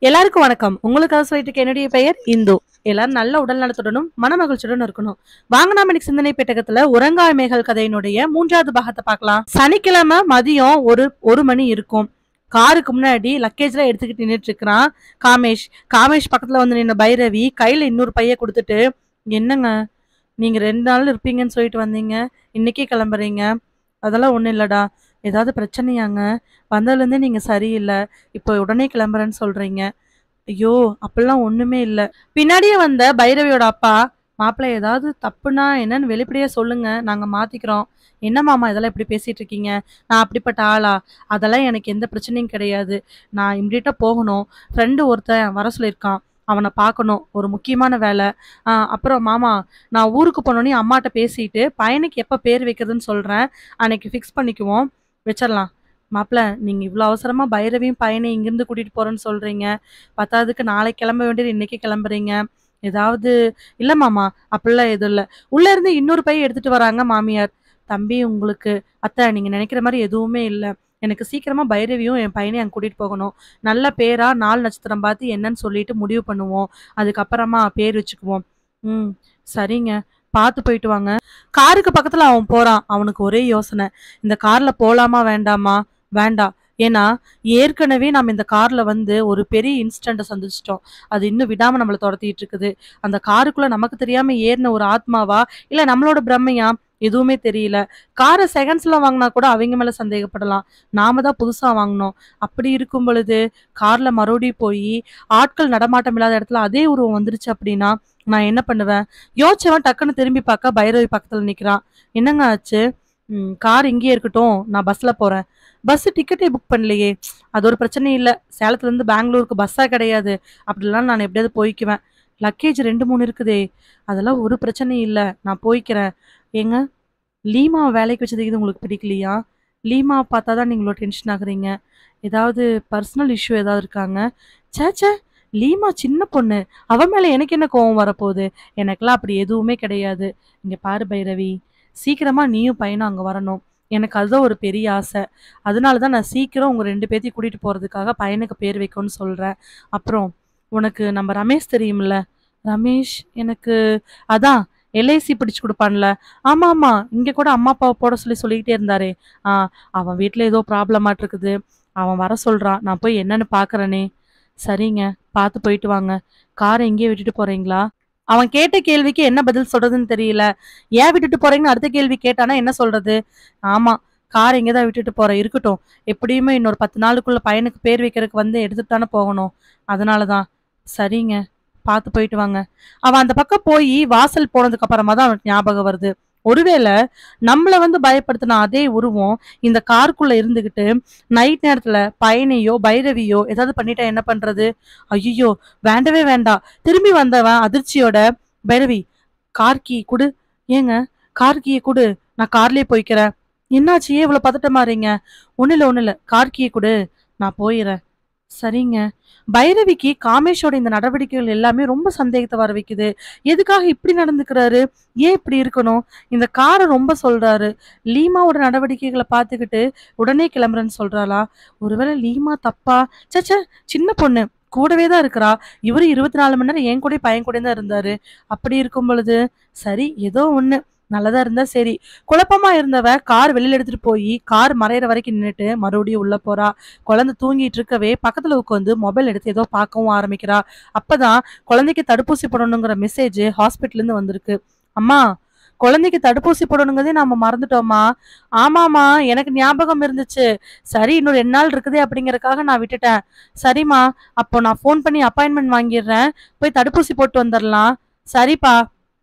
எல்லாருக்கும் வணக்கம் உங்களுக்காக சொல்லிட்டு இருக்க என்னுடைய பெயர் இந்து எல்லாரும் நல்ல உடல் நலத்துடனும் மனமகிழ்ச்சியுடன் இருக்கணும் வாங்க நாம இன்னைக்கு சிந்தனை பெட்டகத்துல உறங்காய் மேகல் கதையினுடைய மூன்றாவது பாகத்தை பார்க்கலாம் சனிக்கிழமை மதியம் ஒரு ஒரு மணி இருக்கும் காருக்கு முன்னாடி லக்கேஜ்ல எடுத்துக்கிட்டு நின்றுட்டு இருக்கிறான் காமேஷ் காமேஷ் பக்கத்துல வந்து நின்ன பைரவி கையில இன்னொரு பைய கொடுத்துட்டு என்னங்க நீங்க ரெண்டு நாள் இருப்பீங்கன்னு சொல்லிட்டு வந்தீங்க இன்னைக்கே கிளம்புறீங்க அதெல்லாம் ஒண்ணும் இல்லடா ஏதாவது பிரச்சனையாங்க வந்ததுலேருந்தே நீங்க சரியில்லை இப்போ உடனே கிளம்புறேன்னு சொல்றீங்க ஐயோ அப்படிலாம் ஒண்ணுமே இல்ல பின்னாடியே வந்த பைரவியோட அப்பா மாப்பிள்ளை ஏதாவது தப்புனா என்னன்னு வெளிப்படையா சொல்லுங்க நாங்க மாத்திக்கிறோம் என்ன மாமா இதெல்லாம் இப்படி பேசிட்டு இருக்கீங்க நான் அப்படிப்பட்ட ஆளா அதெல்லாம் எனக்கு எந்த பிரச்சனையும் கிடையாது நான் இம்மிடியட்டா போகணும் ஃப்ரெண்டு ஒருத்தன் வர சொல்லியிருக்கான் அவனை பார்க்கணும் ஒரு முக்கியமான வேலை ஆஹ் அப்புறம் மாமா நான் ஊருக்கு போனோடனே அம்மாட்ட பேசிட்டு பையனுக்கு எப்போ பேர் வைக்கிறதுன்னு சொல்றேன் அன்னைக்கு ஃபிக்ஸ் பண்ணிக்குவோம் வச்சிடலாம் மாப்பிள்ள நீங்க இவ்வளோ அவசரமா பைரவியும் பையனையும் இங்கிருந்து கூட்டிட்டு போறேன்னு சொல்றீங்க பத்தாவதுக்கு நாளைக்கு கிளம்ப வேண்டியது இன்னைக்கு கிளம்புறீங்க ஏதாவது இல்ல மாமா அப்படிலாம் எதுவும் இல்ல உள்ள இருந்து இன்னொரு பையன் எடுத்துட்டு வராங்க மாமியார் தம்பி உங்களுக்கு அத்தை நீங்க நினைக்கிற மாதிரி எதுவுமே இல்ல எனக்கு சீக்கிரமா பைரவியும் என் பையனையும் அங்க கூட்டிட்டு போகணும் நல்ல பேரா நாள் நட்சத்திரம் பார்த்து என்னன்னு சொல்லிட்டு முடிவு பண்ணுவோம் அதுக்கப்புறமா பேர் வச்சுக்குவோம் ம் சரிங்க பார்த்து போயிட்டு வாங்க காருக்கு பக்கத்துல அவன் போறான் அவனுக்கு ஒரே யோசனை இந்த கார்ல போலாமா வேண்டாமா வேண்டாம் ஏன்னா ஏற்கனவே நம்ம இந்த கார்ல வந்து ஒரு பெரிய இன்சிடென்ட்டை சந்திச்சிட்டோம் அது இன்னும் விடாம நம்மளை துரத்திட்டு இருக்குது அந்த காருக்குள்ள நமக்கு தெரியாம ஏறின ஒரு ஆத்மாவா இல்ல நம்மளோட பிரம்மையா எதுவுமே தெரியல காரை செகண்ட்ஸ்ல வாங்கினா கூட அவங்க மேல சந்தேகப்படலாம் நாம தான் புதுசா வாங்கினோம் அப்படி இருக்கும் பொழுது கார்ல மறுபடியும் போய் ஆட்கள் நடமாட்டம் இல்லாத இடத்துல அதே உருவம் வந்துருச்சு அப்படின்னா நான் என்ன பண்ணுவேன் யோசிச்சவன் டக்குன்னு திரும்பி பார்க்க பைரவி பக்கத்துல நிக்கிறான் என்னங்க ஆச்சு ம், கார் இங்கேயே இருக்கட்டும் நான் பஸ்ல போறேன் பஸ் டிக்கெட்டே புக் பண்ணலையே அது ஒரு பிரச்சனை இல்லை சேலத்துல இருந்து பெங்களூருக்கு பஸ்ஸா கிடையாது அப்படிலாம் நான் எப்படியாவது போய்க்குவேன் லக்கேஜ் ரெண்டு மூணு இருக்குதே அதெல்லாம் ஒரு பிரச்சனையும் இல்லை நான் போய்க்கிறேன் ஏங்க லீமா வேலைக்கு வச்சது இது உங்களுக்கு பிடிக்கலையா லீமா பார்த்தா தான் நீங்களோ டென்ஷன் ஆகுறீங்க ஏதாவது பர்சனல் இஷ்யூ ஏதாவது இருக்காங்க சேச்சே லீமா சின்ன பொண்ணு அவ மேல எனக்கு என்ன கோவம் வரப்போகுது எனக்கெல்லாம் அப்படி எதுவுமே கிடையாது இங்க பாரு பைரவி சீக்கிரமா நீயும் பையனும் அங்க வரணும் எனக்கு அதுதான் ஒரு பெரிய ஆசை அதனால தான் நான் சீக்கிரம் உங்க ரெண்டு பேத்தையும் கூட்டிட்டு போறதுக்காக பையனுக்கு பேர் வைக்கணும்னு சொல்றேன் அப்புறம் உனக்கு நம்ம ரமேஷ் தெரியும்ல ரமேஷ் எனக்கு அதான் எல்ஐசி பிடிச்சு கொடுப்பான்ல ஆமா ஆமா இங்க கூட அம்மா அப்பாவை போட சொல்லி சொல்லிக்கிட்டே இருந்தாரே ஆ அவன் வீட்ல ஏதோ ப்ராப்ளமாட் இருக்குது அவன் வர சொல்றான் நான் போய் என்னன்னு பாக்குறேனே சரிங்க பார்த்து போயிட்டு வாங்க காரை இங்கேயே விட்டுட்டு போறீங்களா அவன் கேட்ட கேள்விக்கு என்ன பதில் சொல்றதுன்னு தெரியல ஏன் விட்டுட்டு போறீங்கன்னு அடுத்த கேள்வி கேட்டானா என்ன சொல்றது ஆமா கார் இங்கே தான் விட்டுட்டு போறேன் இருக்கட்டும் எப்படியுமே இன்னொரு பத்து நாளுக்குள்ள பையனுக்கு பேர் வைக்கிறதுக்கு வந்து எடுத்துட்டு தானே போகணும் அதனால தான் சரிங்க பார்த்து போயிட்டு வாங்க அவன் அந்த பக்கம் போய் வாசல் போனதுக்கு அப்புறமா தான் அவனுக்கு ஞாபகம் வருது ஒருவேளை நம்மள வந்து பயப்படுத்தின அதே உருவம் இந்த காருக்குள்ள இருந்துகிட்டு நைட் நேரத்துல பையனையோ பைரவியோ ஏதாவது பண்ணிட்டா என்ன பண்றது ஐயோ வேண்டவே வேண்டாம் திரும்பி வந்தவன் அதிர்ச்சியோட பைரவி கார் கீ குடு ஏங்க கார் கீயை குடு நான் கார்லயே போய்க்கிறேன் என்னாச்சு ஏன் இவ்வளவு பதட்டமாறீங்க ஒண்ணு இல்ல ஒண்ணு இல்ல கார் கீயை குடு நான் போயிடுறேன் சரிங்க பைரவிக்கு காமேஷோட இந்த நடவடிக்கைகள் எல்லாமே ரொம்ப சந்தேகத்தை வர வைக்குது எதுக்காக இப்படி நடந்துக்கிறாரு ஏன் இப்படி இருக்கணும் இந்த காரை ரொம்ப சொல்றாரு லீமாவோட நடவடிக்கைகளை பார்த்துக்கிட்டு உடனே கிளம்புறேன்னு சொல்றாளா ஒருவேளை லீமா தப்பா சச்ச சின்ன பொண்ணு கூடவே தான் இருக்கிறா இவரு இருபத்தி நாலு மணி நேரம் என் கூட பையன் கூட தான் இருந்தாரு அப்படி இருக்கும் பொழுது சரி ஏதோ ஒண்ணு நல்லதா இருந்தா சரி குழப்பமா இருந்தவ கார் வெளியில எடுத்துட்டு போய் கார் மறையிற வரைக்கும் நின்னுட்டு மறுபடியும் உள்ள போறா குழந்தை தூங்கிட்டு இருக்கவே பக்கத்துல உட்காந்து மொபைல் எடுத்து ஏதோ பார்க்கவும் ஆரம்பிக்கிறா அப்பதான் குழந்தைக்கு தடுப்பூசி போடணுங்கிற மெசேஜ் ஹாஸ்பிட்டல்ல இருந்து வந்திருக்கு அம்மா குழந்தைக்கு தடுப்பூசி போடணுங்கிறதே நாம மறந்துட்டோமா ஆமாமா எனக்கு ஞாபகம் இருந்துச்சு சரி இன்னும் ரெண்டு நாள் இருக்குதே அப்படிங்கறதுக்காக நான் விட்டுட்டேன் சரிம்மா அப்போ நான் ஃபோன் பண்ணி அப்பாயின்மெண்ட் வாங்கிடுறேன் போய் தடுப்பூசி போட்டு வந்துடலாம் சரிப்பா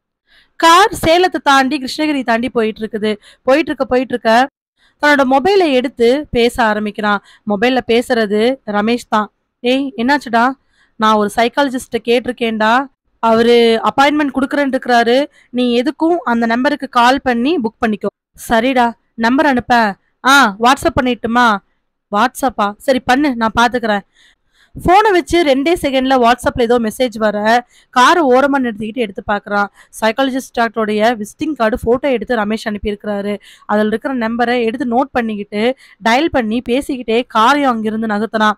கார் சேலத்தை தாண்டி கிருஷ்ணகிரி தாண்டி போயிட்டு இருக்குது போயிட்டு இருக்க போயிட்டு இருக்க தன்னோட மொபைலை எடுத்து பேச ஆரம்பிக்கிறான் மொபைல்ல பேசுறது ரமேஷ் தான் ஏய் என்னாச்சுடா நான் ஒரு சைக்காலஜிஸ்ட கேட்டிருக்கேன்டா அவரு அப்பாயின்மெண்ட் கொடுக்குறேன்னு இருக்கிறாரு நீ எதுக்கும் அந்த நம்பருக்கு கால் பண்ணி புக் பண்ணிக்கோ சரிடா நம்பர் அனுப்ப ஆ வாட்ஸ்அப் பண்ணிட்டுமா வாட்ஸ்அப்பா சரி பண்ணு நான் பாத்துக்கிறேன் ஃபோனை வச்சு ரெண்டே செகண்ட்ல வாட்ஸ்அப்ல ஏதோ மெசேஜ் வர காரை ஓரமா நிறுத்திக்கிட்டு எடுத்து பார்க்கறான் சைக்காலஜிஸ்ட் டாக்டருடைய விசிட்டிங் கார்டு ஃபோட்டோ எடுத்து ரமேஷ் அனுப்பியிருக்கிறாரு அதில் இருக்கிற நம்பரை எடுத்து நோட் பண்ணிக்கிட்டு டயல் பண்ணி பேசிக்கிட்டே காரையும் அங்கிருந்து நகர்த்தினான்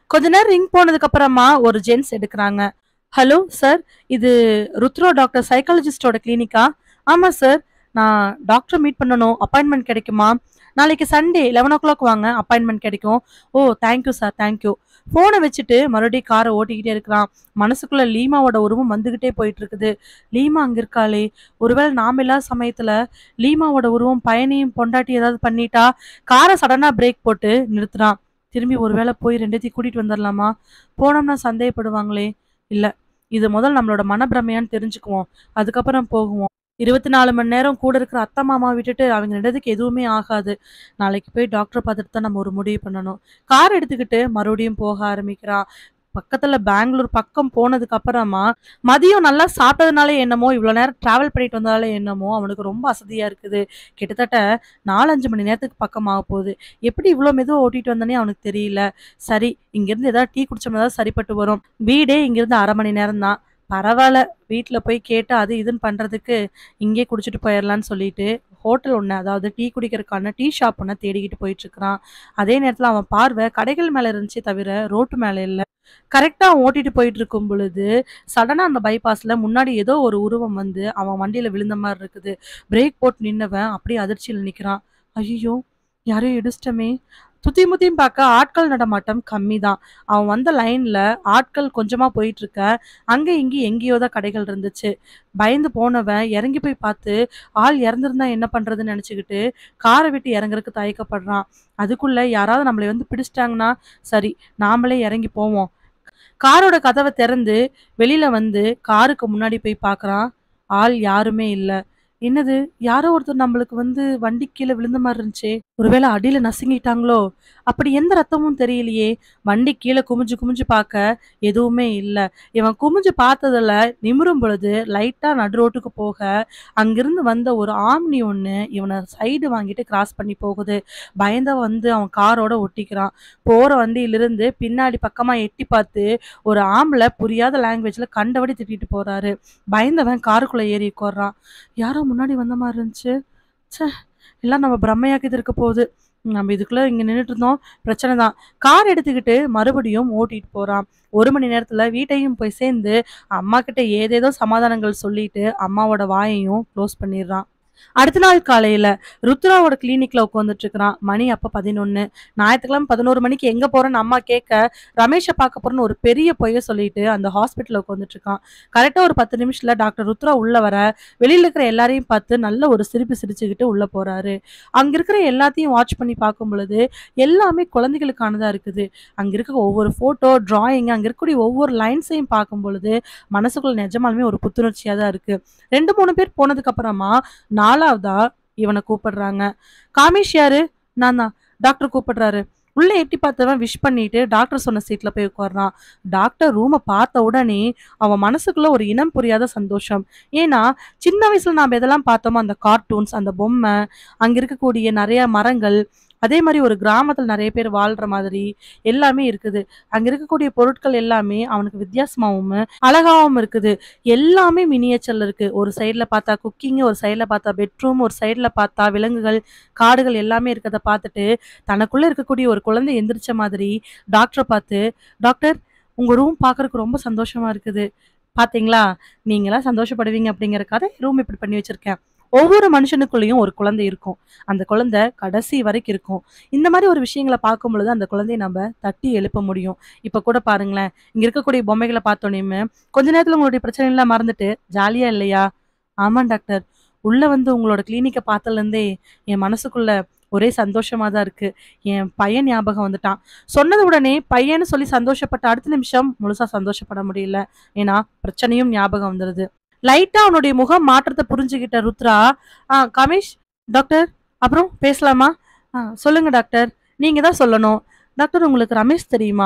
கொஞ்ச நேரம் ரிங் போனதுக்கு அப்புறமா ஒரு ஜென்ஸ் எடுக்கிறாங்க ஹலோ சார் இது ருத்ரோ டாக்டர் சைக்காலஜிஸ்டோட கிளினிக்கா ஆமா சார் நான் டாக்டர் மீட் பண்ணணும் அப்பாயின்மெண்ட் கிடைக்குமா நாளைக்கு சண்டே லெவன் ஓ கிளாக் வாங்க அப்பாயின்மெண்ட் கிடைக்கும் ஓ தேங்க்யூ சார் தேங்க்யூ ஃபோனை வச்சுட்டு மறுபடியும் காரை ஓட்டிக்கிட்டே இருக்கிறான் மனசுக்குள்ள லீமாவோட உருவம் வந்துகிட்டே போயிட்டு இருக்குது லீமா அங்க இருக்காளே ஒருவேளை நாம இல்லாத சமயத்துல லீமாவோட உருவம் பயணியும் பொண்டாட்டி ஏதாவது பண்ணிட்டா காரை சடனா பிரேக் போட்டு நிறுத்துறான் திரும்பி ஒருவேளை போய் ரெண்டுத்தையும் கூட்டிட்டு வந்துடலாமா போனோம்னா சந்தேகப்படுவாங்களே இல்ல இது முதல் நம்மளோட மனப்பிரமையான்னு தெரிஞ்சுக்குவோம் அதுக்கப்புறம் போகுவோம் இருபத்தி நாலு மணி நேரம் கூட இருக்கிற அத்தை மாமா விட்டுட்டு அவங்க ரெண்டதுக்கு எதுவுமே ஆகாது நாளைக்கு போய் டாக்டரை பார்த்துட்டு தான் நம்ம ஒரு முடிவு பண்ணணும் கார் எடுத்துக்கிட்டு மறுபடியும் போக ஆரம்பிக்கிறான் பக்கத்துல பெங்களூர் பக்கம் போனதுக்கு அப்புறமா மதியம் நல்லா சாப்பிட்டதுனாலே என்னமோ இவ்வளவு நேரம் டிராவல் பண்ணிட்டு வந்தாலே என்னமோ அவனுக்கு ரொம்ப அசதியா இருக்குது கிட்டத்தட்ட நாலஞ்சு மணி நேரத்துக்கு பக்கம் ஆக போகுது எப்படி இவ்வளோ மெதுவாக ஓட்டிட்டு வந்தனே அவனுக்கு தெரியல சரி இங்கிருந்து ஏதாவது டீ குடிச்சோம்னா தான் சரிப்பட்டு வரும் வீடே இங்கிருந்து அரை மணி நேரம் தான் பரவாயில்ல வீட்டில் போய் கேட்டு அது இதுன்னு பண்ணுறதுக்கு இங்கே குடிச்சிட்டு போயிடலான்னு சொல்லிட்டு ஹோட்டல் ஒன்று அதாவது டீ குடிக்கிறதுக்கான டீ ஷாப் ஒன்று தேடிக்கிட்டு போயிட்டு இருக்கிறான் அதே நேரத்தில் அவன் பார்வை கடைகள் மேலே இருந்துச்சே தவிர ரோட்டு மேலே இல்லை கரெக்டாக அவன் ஓட்டிட்டு போயிட்டு இருக்கும் பொழுது சடனாக அந்த பைபாஸில் முன்னாடி ஏதோ ஒரு உருவம் வந்து அவன் வண்டியில் விழுந்த மாதிரி இருக்குது பிரேக் போட்டு நின்னவன் அப்படியே அதிர்ச்சியில் நிற்கிறான் ஐயோ யாரையும் இடிச்சிட்டமே சுத்தி முத்தியும் பார்க்க ஆட்கள் நடமாட்டம் கம்மி தான் அவன் வந்த லைன்ல ஆட்கள் கொஞ்சமா போயிட்டு இருக்க அங்க இங்க எங்கேயோ தான் கடைகள் இருந்துச்சு பயந்து போனவன் இறங்கி போய் பார்த்து ஆள் இறந்திருந்தா என்ன பண்றதுன்னு நினைச்சுக்கிட்டு காரை விட்டு இறங்குறதுக்கு தயக்கப்படுறான் அதுக்குள்ள யாராவது நம்மளை வந்து பிடிச்சிட்டாங்கன்னா சரி நாமளே இறங்கி போவோம் காரோட கதவை திறந்து வெளியில வந்து காருக்கு முன்னாடி போய் பார்க்கறான் ஆள் யாருமே இல்ல என்னது யாரோ ஒருத்தர் நம்மளுக்கு வந்து வண்டி கீழே விழுந்த மாதிரி இருந்துச்சே ஒருவேளை அடியில நசுங்கிட்டாங்களோ அப்படி எந்த ரத்தமும் தெரியலையே வண்டி கீழே குமிஞ்சு குமிஞ்சு பார்க்க எதுவுமே இல்லை இவன் குமிஞ்சு பார்த்ததுல நிமிரும் பொழுது லைட்டா நடு ரோட்டுக்கு போக அங்கிருந்து வந்த ஒரு ஆம்னி ஒன்று இவனை சைடு வாங்கிட்டு கிராஸ் பண்ணி போகுது பயந்த வந்து அவன் காரோட ஒட்டிக்கிறான் போற வண்டியிலிருந்து பின்னாடி பக்கமா எட்டி பார்த்து ஒரு ஆம்பளை புரியாத லாங்குவேஜ்ல கண்டபடி திட்டிட்டு போறாரு பயந்தவன் காருக்குள்ள ஏறி உட்கார்றான் யாரோ முன்னாடி வந்த மாதிரி இருந்துச்சு ச்சே எல்லாம் நம்ம பிரம்மையாக்கிட்டு இருக்க போகுது நம்ம இதுக்குள்ள இங்க நின்றுட்டு இருந்தோம் பிரச்சனை தான் கார் எடுத்துக்கிட்டு மறுபடியும் ஓட்டிட்டு போறான் ஒரு மணி நேரத்துல வீட்டையும் போய் சேர்ந்து அம்மா கிட்ட ஏதேதோ சமாதானங்கள் சொல்லிட்டு அம்மாவோட வாயையும் க்ளோஸ் பண்ணிடுறான் அடுத்த நாள் காலையில ருத்ராவோட கிளினிக்ல உட்காந்துட்டு இருக்கிறான் மணி அப்ப பதினொன்னு ஞாயிற்றுக்கிழமை பதினோரு மணிக்கு எங்க போறேன்னு அம்மா கேட்க ரமேஷை பார்க்க போறேன்னு ஒரு பெரிய பொய்ய சொல்லிட்டு அந்த ஹாஸ்பிட்டல்ல உட்காந்துட்டு இருக்கான் கரெக்டா ஒரு பத்து நிமிஷத்துல டாக்டர் ருத்ரா உள்ள வர வெளியில இருக்கிற எல்லாரையும் பார்த்து நல்ல ஒரு சிரிப்பு சிரிச்சுக்கிட்டு உள்ள போறாரு அங்க இருக்கிற எல்லாத்தையும் வாட்ச் பண்ணி பார்க்கும் பொழுது எல்லாமே குழந்தைகளுக்கானதா இருக்குது அங்க இருக்க ஒவ்வொரு போட்டோ டிராயிங் அங்க இருக்கக்கூடிய ஒவ்வொரு லைன்ஸையும் பார்க்கும் பொழுது மனசுக்குள்ள நிஜமாலுமே ஒரு புத்துணர்ச்சியா தான் இருக்கு ரெண்டு மூணு பேர் போனதுக்கு அப்புறமா நாலாவதா இவனை கூப்பிடுறாங்க காமேஷ் யாரு நான் தான் டாக்டர் கூப்பிடுறாரு உள்ள எட்டி பார்த்தவன் விஷ் பண்ணிட்டு டாக்டர் சொன்ன சீட்ல போய் உட்கார்றான் டாக்டர் ரூமை பார்த்த உடனே அவன் மனசுக்குள்ள ஒரு இனம் புரியாத சந்தோஷம் ஏன்னா சின்ன வயசுல நாம எதெல்லாம் பார்த்தோமோ அந்த கார்ட்டூன்ஸ் அந்த பொம்மை அங்க இருக்கக்கூடிய நிறைய மரங்கள் அதே மாதிரி ஒரு கிராமத்துல நிறைய பேர் வாழ்ற மாதிரி எல்லாமே இருக்குது அங்க இருக்கக்கூடிய பொருட்கள் எல்லாமே அவனுக்கு வித்தியாசமாவும் அழகாவும் இருக்குது எல்லாமே மினியேச்சர்ல இருக்கு ஒரு சைடுல பார்த்தா குக்கிங் ஒரு சைடுல பார்த்தா பெட்ரூம் ஒரு சைடுல பார்த்தா விலங்குகள் காடுகள் எல்லாமே இருக்கத பார்த்துட்டு தனக்குள்ள இருக்கக்கூடிய ஒரு குழந்தை எந்திரிச்ச மாதிரி டாக்டரை பார்த்து டாக்டர் உங்க ரூம் பார்க்கறதுக்கு ரொம்ப சந்தோஷமா இருக்குது பாத்தீங்களா நீங்களாம் சந்தோஷப்படுவீங்க அப்படிங்கறக்காக ரூம் இப்படி பண்ணி வச்சிருக்கேன் ஒவ்வொரு மனுஷனுக்குள்ளேயும் ஒரு குழந்தை இருக்கும் அந்த குழந்தை கடைசி வரைக்கும் இருக்கும் இந்த மாதிரி ஒரு விஷயங்களை பார்க்கும் பொழுது அந்த குழந்தையை நம்ம தட்டி எழுப்ப முடியும் இப்ப கூட பாருங்களேன் இங்க இருக்கக்கூடிய பொம்மைகளை பார்த்தோன்னே கொஞ்ச நேரத்துல உங்களுடைய பிரச்சனை எல்லாம் மறந்துட்டு ஜாலியா இல்லையா ஆமா டாக்டர் உள்ள வந்து உங்களோட கிளினிக்கை பார்த்ததுல இருந்தே என் மனசுக்குள்ள ஒரே சந்தோஷமா தான் இருக்கு என் பையன் ஞாபகம் வந்துட்டான் சொன்னது உடனே பையன்னு சொல்லி சந்தோஷப்பட்ட அடுத்த நிமிஷம் முழுசா சந்தோஷப்பட முடியல ஏன்னா பிரச்சனையும் ஞாபகம் வந்துருது லைட்டா அவனுடைய முகம் மாற்றத்தை புரிஞ்சுக்கிட்ட ருத்ரா ஆ கமேஷ் டாக்டர் அப்புறம் பேசலாமா ஆ சொல்லுங்க டாக்டர் நீங்க தான் சொல்லணும் டாக்டர் உங்களுக்கு ரமேஷ் தெரியுமா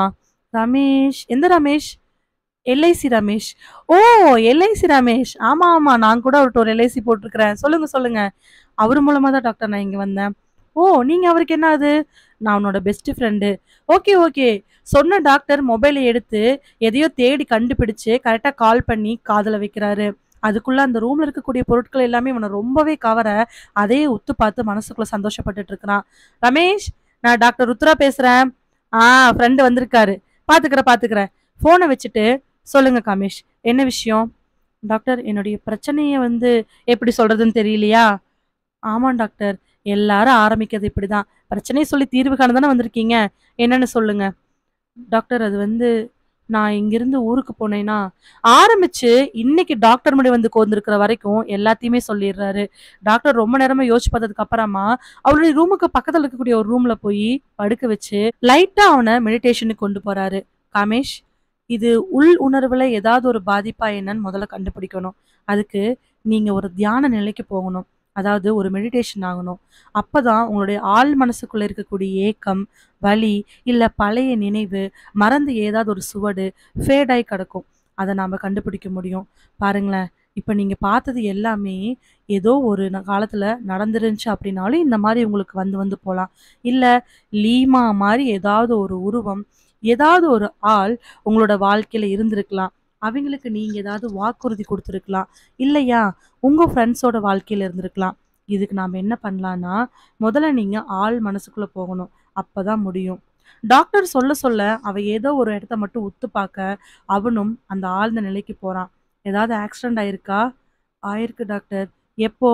ரமேஷ் எந்த ரமேஷ் எல்ஐசி ரமேஷ் ஓ எல்ஐசி ரமேஷ் ஆமா ஆமா நான் கூட அவர்கிட்ட ஒரு எல்ஐசி போட்டிருக்கிறேன் சொல்லுங்க சொல்லுங்க அவர் மூலமா தான் டாக்டர் நான் இங்க வந்தேன் ஓ நீங்க அவருக்கு என்ன அது நான் அவனோட பெஸ்ட் ஃப்ரெண்டு ஓகே ஓகே சொன்ன டாக்டர் மொபைலை எடுத்து எதையோ தேடி கண்டுபிடிச்சு கரெக்டா கால் பண்ணி காதுல வைக்கிறாரு அதுக்குள்ள அந்த ரூம்ல இருக்கக்கூடிய பொருட்கள் எல்லாமே இவனை ரொம்பவே கவர அதையே உத்து பார்த்து மனசுக்குள்ள சந்தோஷப்பட்டுட்டு இருக்கிறான் ரமேஷ் நான் டாக்டர் ருத்ரா பேசுறேன் ஆ ஃப்ரெண்டு வந்திருக்காரு பாத்துக்கிறேன் பாத்துக்கிறேன் போனை வச்சுட்டு சொல்லுங்க காமேஷ் என்ன விஷயம் டாக்டர் என்னுடைய பிரச்சனைய வந்து எப்படி சொல்றதுன்னு தெரியலையா ஆமாம் டாக்டர் எல்லாரும் ஆரம்பிக்கிறது இப்படிதான் பிரச்சனையை சொல்லி தீர்வு காண தானே வந்திருக்கீங்க என்னன்னு சொல்லுங்க டாக்டர் அது வந்து நான் இங்கிருந்து ஊருக்கு போனேன்னா ஆரம்பிச்சு இன்னைக்கு டாக்டர் முடி வந்து கோந்திருக்கிற வரைக்கும் எல்லாத்தையுமே சொல்லிடுறாரு டாக்டர் ரொம்ப நேரமா யோசிச்சு பார்த்ததுக்கு அப்புறமா அவருடைய ரூமுக்கு பக்கத்துல இருக்கக்கூடிய ஒரு ரூம்ல போய் படுக்க வச்சு லைட்டா அவனை மெடிடேஷனுக்கு கொண்டு போறாரு காமேஷ் இது உள் உணர்வுல ஏதாவது ஒரு பாதிப்பா என்னன்னு முதல்ல கண்டுபிடிக்கணும் அதுக்கு நீங்க ஒரு தியான நிலைக்கு போகணும் அதாவது ஒரு மெடிடேஷன் ஆகணும் அப்பதான் உங்களுடைய ஆள் மனசுக்குள்ள இருக்கக்கூடிய ஏக்கம் வலி இல்ல பழைய நினைவு மறந்து ஏதாவது ஒரு சுவடு ஃபேடாய் கிடக்கும் அதை நாம கண்டுபிடிக்க முடியும் பாருங்களேன் இப்போ நீங்க பார்த்தது எல்லாமே ஏதோ ஒரு ந- காலத்துல நடந்துருந்துச்சு அப்படின்னாலும் இந்த மாதிரி உங்களுக்கு வந்து வந்து போகலாம் இல்ல லீமா மாதிரி ஏதாவது ஒரு உருவம் ஏதாவது ஒரு ஆள் உங்களோட வாழ்க்கையில இருந்திருக்கலாம் அவங்களுக்கு நீங்க ஏதாவது வாக்குறுதி கொடுத்துருக்கலாம் இல்லையா உங்க ஃப்ரெண்ட்ஸோட வாழ்க்கையில இருந்திருக்கலாம் இதுக்கு நாம என்ன பண்ணலாம்னா முதல்ல நீங்க ஆள் மனசுக்குள்ள போகணும் அப்பதான் முடியும் டாக்டர் சொல்ல சொல்ல அவ ஏதோ ஒரு இடத்த மட்டும் உத்து பார்க்க அவனும் அந்த ஆழ்ந்த நிலைக்கு போறான் ஏதாவது ஆக்சிடென்ட் ஆயிருக்கா ஆயிருக்கு டாக்டர் எப்போ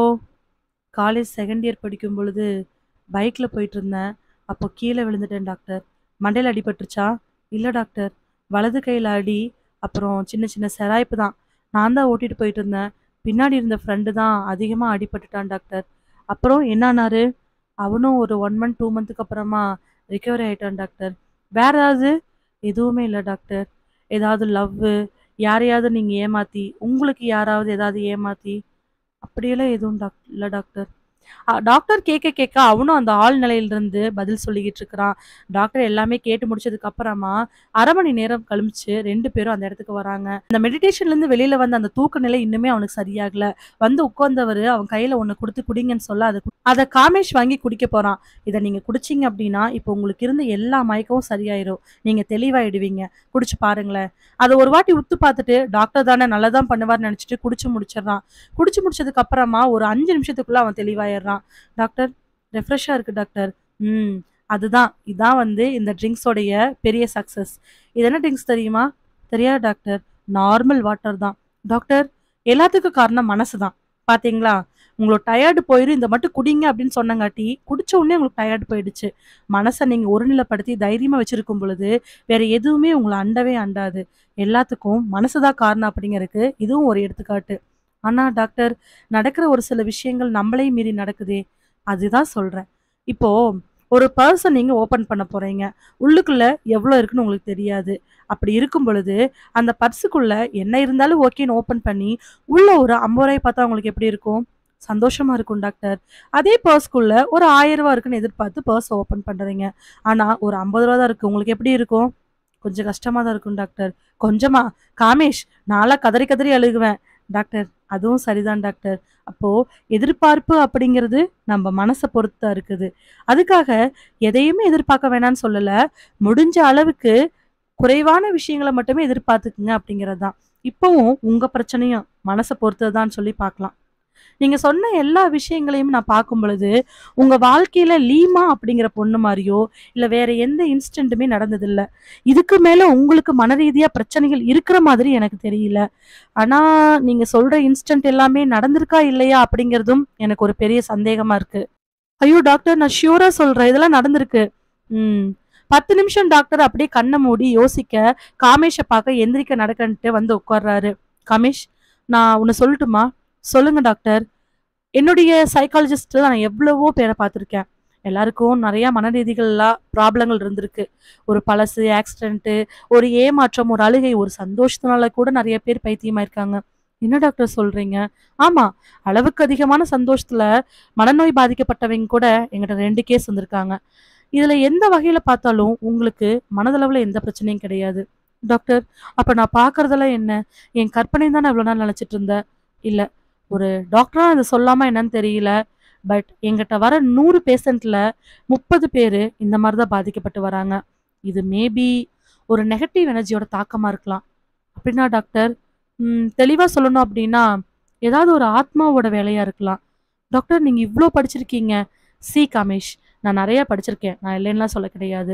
காலேஜ் செகண்ட் இயர் படிக்கும் பொழுது பைக்ல போயிட்டு இருந்தேன் அப்போ கீழே விழுந்துட்டேன் டாக்டர் மண்டையில் அடிபட்டுருச்சா இல்லை டாக்டர் வலது கையில் அடி அப்புறம் சின்ன சின்ன செராய்ப்பு தான் நான் தான் ஓட்டிட்டு போயிட்டு இருந்தேன் பின்னாடி இருந்த ஃப்ரெண்டு தான் அதிகமாக அடிபட்டுட்டான் டாக்டர் அப்புறம் என்னானாரு அவனும் ஒரு ஒன் மந்த் டூ மந்த்துக்கு அப்புறமா ரிகவரி ஆயிட்டான் டாக்டர் வேற ஏதாவது எதுவுமே இல்லை டாக்டர் ஏதாவது லவ்வு யாரையாவது நீங்கள் ஏமாத்தி உங்களுக்கு யாராவது ஏதாவது ஏமாத்தி அப்படியெல்லாம் எதுவும் டாக் இல்லை டாக்டர் அ, டாக்டர் கேட்க கேட்க அவனும் அந்த ஆள் நிலையிலிருந்து பதில் சொல்லிக்கிட்டு இருக்கிறான் டாக்டர் எல்லாமே கேட்டு முடிச்சதுக்கு அப்புறமா அரை மணி நேரம் கழிச்சு ரெண்டு பேரும் அந்த இடத்துக்கு வராங்க அந்த மெடிடேஷன்ல இருந்து வெளியில வந்த அந்த தூக்க நிலை இன்னுமே அவனுக்கு சரியாகல வந்து உட்கார்ந்தவர் அவன் கையில ஒண்ணு கொடுத்து குடிங்கன்னு சொல்ல அதை கு- அதை காமேஷ் வாங்கி குடிக்க போறான் இதை நீங்க குடிச்சீங்க அப்படின்னா இப்போ உங்களுக்கு இருந்த எல்லா மயக்கமும் சரியாயிரும் நீங்க தெளிவாயிடுவீங்க குடிச்சு பாருங்களேன் அதை ஒரு வாட்டி உத்து பார்த்துட்டு டாக்டர் தானே நல்லதான் பண்ணுவார்னு நினைச்சிட்டு குடிச்சு முடிச்சிடறான் குடிச்சு முடிச்சதுக்கு அப்புறமா ஒரு அஞ்சு நிமிஷத்துக்குள்ள அவன் தெளிவாயிடுறான் டாக்டர் ரெஃப்ரெஷ்ஷா இருக்கு டாக்டர் ம் அதுதான் இதான் வந்து இந்த ட்ரிங்க்ஸோடைய பெரிய சக்சஸ் இது என்ன ட்ரிங்க்ஸ் தெரியுமா தெரியாது டாக்டர் நார்மல் வாட்டர் தான் டாக்டர் எல்லாத்துக்கும் காரணம் மனசு தான் பாத்தீங்களா உங்களோட டயர்டு போயிரும் இந்த மட்டும் குடிங்க அப்படின்னு சொன்னங்காட்டி குடிச்ச உடனே உங்களுக்கு டயர்டு போயிடுச்சு மனசை நீங்க ஒருநிலைப்படுத்தி தைரியமா வச்சிருக்கும் பொழுது வேற எதுவுமே உங்களை அண்டவே அண்டாது எல்லாத்துக்கும் மனசுதான் காரணம் அப்படிங்கறதுக்கு இதுவும் ஒரு எடுத்துக்காட்டு ஆனா டாக்டர் நடக்கிற ஒரு சில விஷயங்கள் நம்மளையும் மீறி நடக்குதே அதுதான் சொல்றேன் இப்போ ஒரு பர்சன் நீங்க ஓபன் பண்ண போறீங்க உள்ளுக்குள்ள எவ்வளவு இருக்குன்னு உங்களுக்கு தெரியாது அப்படி இருக்கும் பொழுது அந்த பர்ஸுக்குள்ள என்ன இருந்தாலும் ஓகேன்னு ஓபன் பண்ணி உள்ள ஒரு ஐம்பது ரூபாய் பார்த்தா உங்களுக்கு எப்படி இருக்கும் சந்தோஷமா இருக்கும் டாக்டர் அதே பர்ஸ்க்குள்ள ஒரு ஆயிரம் ரூபாய் இருக்குன்னு எதிர்பார்த்து பர்ஸ் ஓபன் பண்றீங்க ஆனா ஒரு ஐம்பது ரூபா தான் இருக்கு உங்களுக்கு எப்படி இருக்கும் கொஞ்சம் கஷ்டமா தான் இருக்கும் டாக்டர் கொஞ்சமா காமேஷ் நாளா கதறி கதறி அழுகுவேன் டாக்டர் அதுவும் சரிதான் டாக்டர் அப்போ எதிர்பார்ப்பு அப்படிங்கிறது நம்ம மனசை பொறுத்தா இருக்குது அதுக்காக எதையுமே எதிர்பார்க்க வேணாம்னு சொல்லல முடிஞ்ச அளவுக்கு குறைவான விஷயங்களை மட்டுமே எதிர்பார்த்துக்குங்க அப்படிங்கிறது தான் இப்போவும் உங்க பிரச்சனையும் மனசை பொறுத்ததுதான் சொல்லி பார்க்கலாம் நீங்க சொன்ன எல்லா விஷயங்களையும் நான் பார்க்கும் பொழுது உங்க வாழ்க்கையில லீமா அப்படிங்கிற பொண்ணு மாதிரியோ இல்ல வேற எந்த இன்ஸ்டன்ட்டுமே நடந்ததில்ல இதுக்கு மேல உங்களுக்கு மன ரீதியா பிரச்சனைகள் இருக்கிற மாதிரி எனக்கு தெரியல ஆனா நீங்க சொல்ற இன்ஸ்டன்ட் எல்லாமே நடந்திருக்கா இல்லையா அப்படிங்கறதும் எனக்கு ஒரு பெரிய சந்தேகமா இருக்கு ஐயோ டாக்டர் நான் ஷியூரா சொல்றேன் இதெல்லாம் நடந்திருக்கு ம் பத்து நிமிஷம் டாக்டர் அப்படியே கண்ணை மூடி யோசிக்க காமேஷை பார்க்க எந்திரிக்க நடக்கன்ட்டு வந்து உட்கார்றாரு காமேஷ் நான் உன்னை சொல்லட்டுமா சொல்லுங்க டாக்டர் என்னுடைய சைக்காலஜிஸ்ட் நான் எவ்வளவோ பேரை பார்த்துருக்கேன் எல்லாருக்கும் நிறைய மனரீதிகள்லாம் ப்ராப்ளங்கள் இருந்திருக்கு ஒரு பழசு ஆக்சிடென்ட்டு ஒரு ஏமாற்றம் ஒரு அழுகை ஒரு சந்தோஷத்தினால கூட நிறைய பேர் பைத்தியமா இருக்காங்க என்ன டாக்டர் சொல்றீங்க ஆமா அளவுக்கு அதிகமான சந்தோஷத்துல மனநோய் பாதிக்கப்பட்டவங்க கூட எங்கிட்ட ரெண்டு கேஸ் வந்திருக்காங்க இதுல எந்த வகையில பார்த்தாலும் உங்களுக்கு மனதளவுல எந்த பிரச்சனையும் கிடையாது டாக்டர் அப்ப நான் பாக்குறதெல்லாம் என்ன என் கற்பனை தான் நான் இவ்வளவு நாள் நினைச்சிட்டு இருந்தேன் இல்ல ஒரு டாக்டரா அதை சொல்லாம என்னன்னு தெரியல பட் எங்கிட்ட வர நூறு பேஷண்ட்ல முப்பது பேர் இந்த மாதிரி தான் பாதிக்கப்பட்டு வராங்க இது மேபி ஒரு நெகட்டிவ் எனர்ஜியோட தாக்கமா இருக்கலாம் அப்படின்னா டாக்டர் ம், தெளிவா சொல்லணும் அப்படின்னா ஏதாவது ஒரு ஆத்மாவோட வேலையா இருக்கலாம் டாக்டர் நீங்க இவ்வளோ படிச்சிருக்கீங்க சி காமேஷ் நான் நிறைய படிச்சிருக்கேன் நான் இல்லைன்னுலாம் சொல்ல கிடையாது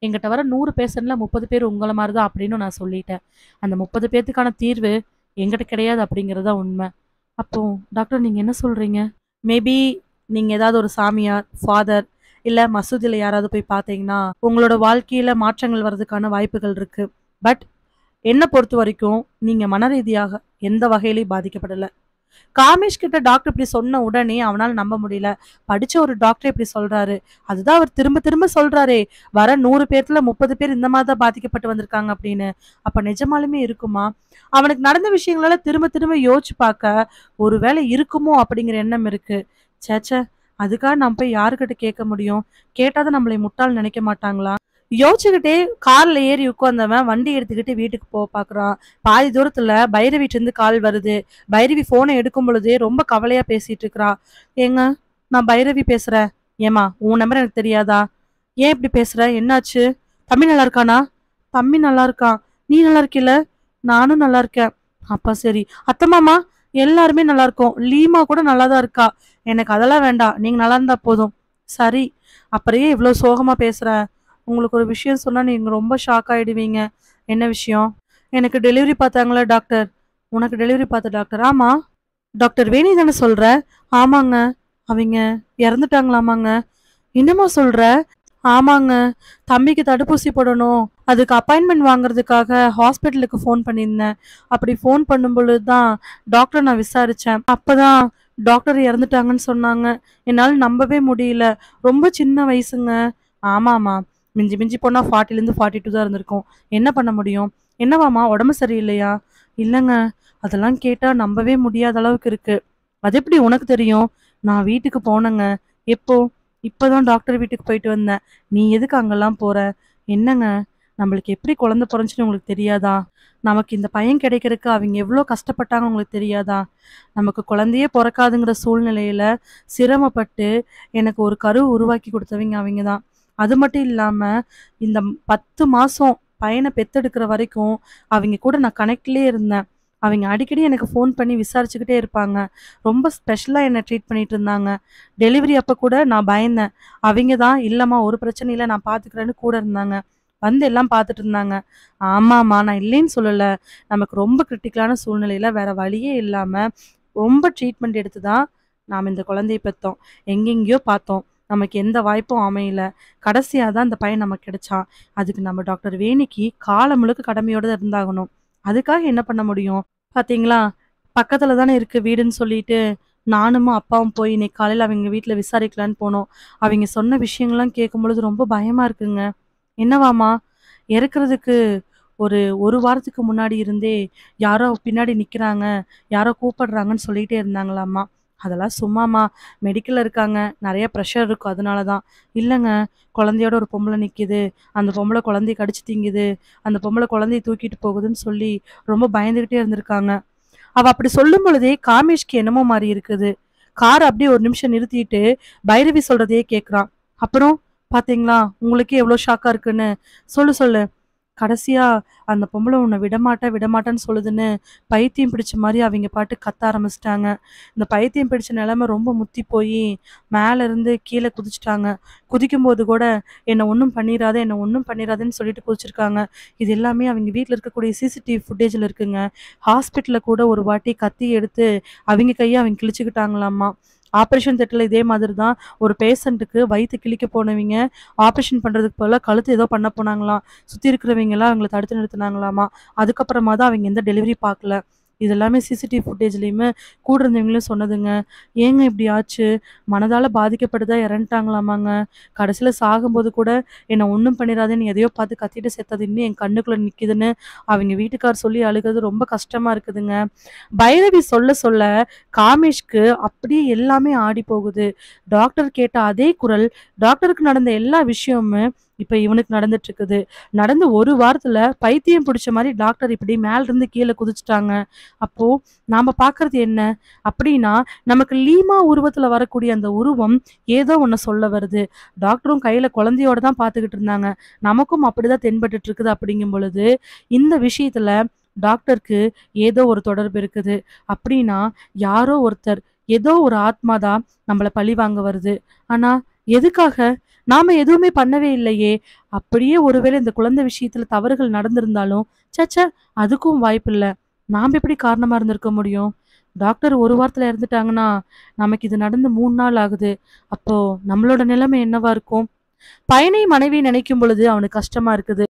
எங்கிட்ட வர நூறு பேஷண்ட்ல முப்பது பேர் உங்களை மாதிரி தான் அப்படின்னு நான் சொல்லிட்டேன் அந்த முப்பது பேர்த்துக்கான தீர்வு எங்கிட்ட கிடையாது அப்படிங்கிறது தான் உண்மை அப்போ டாக்டர் நீங்க என்ன சொல்றீங்க மேபி நீங்க ஏதாவது ஒரு சாமியார் ஃபாதர் இல்ல மசூதியில யாராவது போய் பார்த்தீங்கன்னா உங்களோட வாழ்க்கையில மாற்றங்கள் வர்றதுக்கான வாய்ப்புகள் இருக்கு பட் என்னை பொறுத்த வரைக்கும் நீங்க மன ரீதியாக எந்த வகையிலையும் பாதிக்கப்படல காமேஷ் கிட்ட டாக்டர் இப்படி சொன்ன உடனே அவனால நம்ப முடியல படிச்ச ஒரு டாக்டர் இப்படி சொல்றாரு அதுதான் அவர் திரும்ப திரும்ப சொல்றாரே வர நூறு பேர்த்துல முப்பது பேர் இந்த மாதிரி தான் பாதிக்கப்பட்டு வந்திருக்காங்க அப்படின்னு அப்ப நிஜமாலுமே இருக்குமா அவனுக்கு நடந்த விஷயங்களால திரும்ப திரும்ப யோசிச்சு பார்க்க ஒருவேளை இருக்குமோ அப்படிங்கிற எண்ணம் இருக்கு சேச்சே அதுக்காக நம்ம போய் யாருக்கிட்ட கேட்க முடியும் கேட்டாதான் நம்மளை முட்டாள் நினைக்க மாட்டாங்களா யோசிச்சுக்கிட்டே கார்ல ஏறி உட்காந்தவன் வண்டி எடுத்துக்கிட்டு வீட்டுக்கு போக பாக்குறான் பாதி தூரத்துல பைரவிட்டு இருந்து கால் வருது பைரவி போனை எடுக்கும் பொழுதே ரொம்ப கவலையா பேசிட்டு இருக்கிறா ஏங்க நான் பைரவி பேசுறேன் ஏமா உன் நம்பர் எனக்கு தெரியாதா ஏன் இப்படி பேசுற என்னாச்சு தம்பி நல்லா இருக்கானா தம்பி நல்லா இருக்கான் நீ நல்லா இருக்கில்ல நானும் நல்லா இருக்கேன் அப்பா சரி அத்தை மாமா எல்லாருமே நல்லா இருக்கோம் லீமா கூட நல்லா தான் இருக்கா எனக்கு அதெல்லாம் வேண்டாம் நீங்க நல்லா இருந்தா போதும் சரி அப்புறையே இவ்வளோ சோகமா பேசுற உங்களுக்கு ஒரு விஷயம் சொன்னா நீங்க ரொம்ப ஷாக் ஆயிடுவீங்க என்ன விஷயம் எனக்கு டெலிவரி பார்த்தாங்களா டாக்டர் உனக்கு டெலிவரி பார்த்த டாக்டர் ஆமா டாக்டர் வேணி தானே சொல்ற ஆமாங்க அவங்க இறந்துட்டாங்களாமாங்க என்னம்மா சொல்ற ஆமாங்க தம்பிக்கு தடுப்பூசி போடணும் அதுக்கு அப்பாயின்மெண்ட் வாங்குறதுக்காக ஹாஸ்பிட்டலுக்கு ஃபோன் பண்ணியிருந்தேன் அப்படி ஃபோன் பண்ணும் பொழுது தான் டாக்டர் நான் விசாரிச்சேன் அப்பதான் டாக்டர் இறந்துட்டாங்கன்னு சொன்னாங்க என்னால் நம்பவே முடியல ரொம்ப சின்ன வயசுங்க ஆமாம்மா மிஞ்சி மிஞ்சி போனால் ஃபார்ட்டிலேருந்து ஃபார்ட்டி டூ தான் இருந்திருக்கும் என்ன பண்ண முடியும் என்னவாம்மா உடம்பு சரியில்லையா இல்லைங்க அதெல்லாம் கேட்டால் நம்பவே முடியாத அளவுக்கு இருக்கு அது எப்படி உனக்கு தெரியும் நான் வீட்டுக்கு போனேங்க எப்போ இப்போதான் டாக்டர் வீட்டுக்கு போயிட்டு வந்தேன் நீ எதுக்கு அங்கெல்லாம் போற என்னங்க நம்மளுக்கு எப்படி குழந்தை பிறந்துச்சுன்னு உங்களுக்கு தெரியாதா நமக்கு இந்த பையன் கிடைக்கிறதுக்கு அவங்க எவ்வளோ கஷ்டப்பட்டாங்க உங்களுக்கு தெரியாதா நமக்கு குழந்தையே பிறக்காதுங்கிற சூழ்நிலையில சிரமப்பட்டு எனக்கு ஒரு கரு உருவாக்கி கொடுத்தவங்க அவங்க தான் அது மட்டும் இல்லாம இந்த பத்து மாசம் பையனை பெத்தெடுக்கிற வரைக்கும் அவங்க கூட நான் கனெக்ட்லேயே இருந்தேன் அவங்க அடிக்கடி எனக்கு ஃபோன் பண்ணி விசாரிச்சுக்கிட்டே இருப்பாங்க ரொம்ப ஸ்பெஷலாக என்னை ட்ரீட் பண்ணிட்டு இருந்தாங்க டெலிவரி அப்போ கூட நான் பயந்தேன் அவங்க தான் இல்லைம்மா ஒரு பிரச்சனை இல்லை நான் பார்த்துக்கிறேன்னு கூட இருந்தாங்க வந்து எல்லாம் பார்த்துட்டு இருந்தாங்க ஆமாம்மா நான் இல்லைன்னு சொல்லலை நமக்கு ரொம்ப கிரிட்டிக்கலான சூழ்நிலையில வேற வழியே இல்லாமல் ரொம்ப ட்ரீட்மெண்ட் எடுத்து தான் நாம் இந்த குழந்தைய பெற்றோம் எங்கெங்கேயோ பார்த்தோம் நமக்கு எந்த வாய்ப்பும் அமையல கடைசியாக தான் இந்த பையன் நமக்கு கிடைச்சான் அதுக்கு நம்ம டாக்டர் வேணிக்கு காலம் முழுக்க கடமையோட தான் இருந்தாகணும் அதுக்காக என்ன பண்ண முடியும் பாத்தீங்களா பக்கத்துல தானே இருக்கு வீடுன்னு சொல்லிட்டு நானும் அப்பாவும் போய் இன்னைக்கு காலையில் அவங்க வீட்டில் விசாரிக்கலான்னு போனோம் அவங்க சொன்ன விஷயங்கள்லாம் கேட்கும் பொழுது ரொம்ப பயமா இருக்குங்க என்னவாமா இறக்குறதுக்கு ஒரு ஒரு வாரத்துக்கு முன்னாடி இருந்தே யாரோ பின்னாடி நிக்கிறாங்க யாரோ கூப்பிடுறாங்கன்னு சொல்லிட்டே இருந்தாங்களாம்மா அதெல்லாம் சும்மாம்மா மெடிக்கல்ல இருக்காங்க நிறைய ப்ரெஷர் இருக்கும் அதனால தான் இல்லைங்க குழந்தையோட ஒரு பொம்பளை நிக்குது அந்த பொம்பளை குழந்தைய கடிச்சு திங்குது அந்த பொம்பளை குழந்தைய தூக்கிட்டு போகுதுன்னு சொல்லி ரொம்ப பயந்துகிட்டே இருந்திருக்காங்க அவ அப்படி சொல்லும் பொழுதே காமேஷ்க்கு என்னமோ மாதிரி இருக்குது கார் அப்படியே ஒரு நிமிஷம் நிறுத்திட்டு பைரவி சொல்றதையே கேக்குறான் அப்புறம் பாத்தீங்களா உங்களுக்கே எவ்வளவு ஷாக்கா இருக்குன்னு சொல்லு சொல்லு கடைசியா அந்த பொம்பளை உன்னை விடமாட்டேன் விடமாட்டேன்னு சொல்லுதுன்னு பைத்தியம் பிடிச்ச மாதிரி அவங்க பாட்டு கத்த ஆரம்பிச்சிட்டாங்க இந்த பைத்தியம் பிடிச்ச நிலைமை ரொம்ப முத்தி போய் மேல இருந்து கீழே குதிச்சிட்டாங்க குதிக்கும்போது கூட என்னை ஒன்றும் பண்ணிடாத என்னை ஒன்றும் பண்ணிடாதேன்னு சொல்லிட்டு குதிச்சிருக்காங்க இது எல்லாமே அவங்க வீட்டில் இருக்கக்கூடிய சிசிடிவி ஃபுட்டேஜில் இருக்குங்க ஹாஸ்பிட்டலில் கூட ஒரு வாட்டி கத்தி எடுத்து அவங்க கையை அவங்க கிழிச்சுக்கிட்டாங்களாமா ஆப்ரேஷன் தேட்டரில் இதே மாதிரி தான் ஒரு பேஷண்ட்டுக்கு வயிற்று கிழிக்க போனவங்க ஆப்ரேஷன் பண்ணுறதுக்கு போல கழுத்து ஏதோ பண்ண போனாங்களாம் சுற்றி இருக்கிறவங்களாம் அவங்கள தடுத்து நிறுத்தினாங்களாமா அதுக்கப்புறமா தான் அவங்க எந்த டெலிவரி பார்க்கல இது எல்லாமே சிசிடிவி ஃபுட்டேஜ்லேயுமே கூட இருந்தவங்களும் சொன்னதுங்க ஏங்க இப்படி ஆச்சு மனதால் பாதிக்கப்பட்டுதா இறந்துட்டாங்களாமாங்க கடைசியில் சாகும்போது கூட என்னை ஒன்றும் பண்ணிடாதேன்னு எதையோ பார்த்து கத்திட்டு செத்தது இன்னும் என் கண்ணுக்குள்ளே நிற்கிதுன்னு அவங்க வீட்டுக்கார் சொல்லி அழுகிறது ரொம்ப கஷ்டமாக இருக்குதுங்க பைரவி சொல்ல சொல்ல காமேஷ்க்கு அப்படியே எல்லாமே ஆடி போகுது டாக்டர் கேட்ட அதே குரல் டாக்டருக்கு நடந்த எல்லா விஷயமுமே இப்ப இவனுக்கு நடந்துட்டு இருக்குது நடந்து ஒரு வாரத்துல பைத்தியம் பிடிச்ச மாதிரி டாக்டர் இப்படி மேல இருந்து கீழே குதிச்சுட்டாங்க அப்போ நாம பாக்குறது என்ன அப்படின்னா நமக்கு லீமா உருவத்துல வரக்கூடிய அந்த உருவம் ஏதோ ஒண்ணு சொல்ல வருது டாக்டரும் கையில குழந்தையோட தான் பாத்துக்கிட்டு இருந்தாங்க நமக்கும் அப்படிதான் தென்பட்டுட்டு இருக்குது அப்படிங்கும் பொழுது இந்த விஷயத்துல டாக்டருக்கு ஏதோ ஒரு தொடர்பு இருக்குது அப்படின்னா யாரோ ஒருத்தர் ஏதோ ஒரு ஆத்மா தான் நம்மளை பழி வாங்க வருது ஆனா எதுக்காக நாம எதுவுமே பண்ணவே இல்லையே அப்படியே ஒருவேளை இந்த குழந்தை விஷயத்துல தவறுகள் நடந்திருந்தாலும் சச்ச அதுக்கும் வாய்ப்பில்ல நாம் எப்படி காரணமா இருந்திருக்க முடியும் டாக்டர் ஒரு வாரத்துல இறந்துட்டாங்கன்னா நமக்கு இது நடந்து மூணு நாள் ஆகுது அப்போ நம்மளோட நிலைமை என்னவா இருக்கும் பையனை மனைவி நினைக்கும் பொழுது அவனுக்கு கஷ்டமா இருக்குது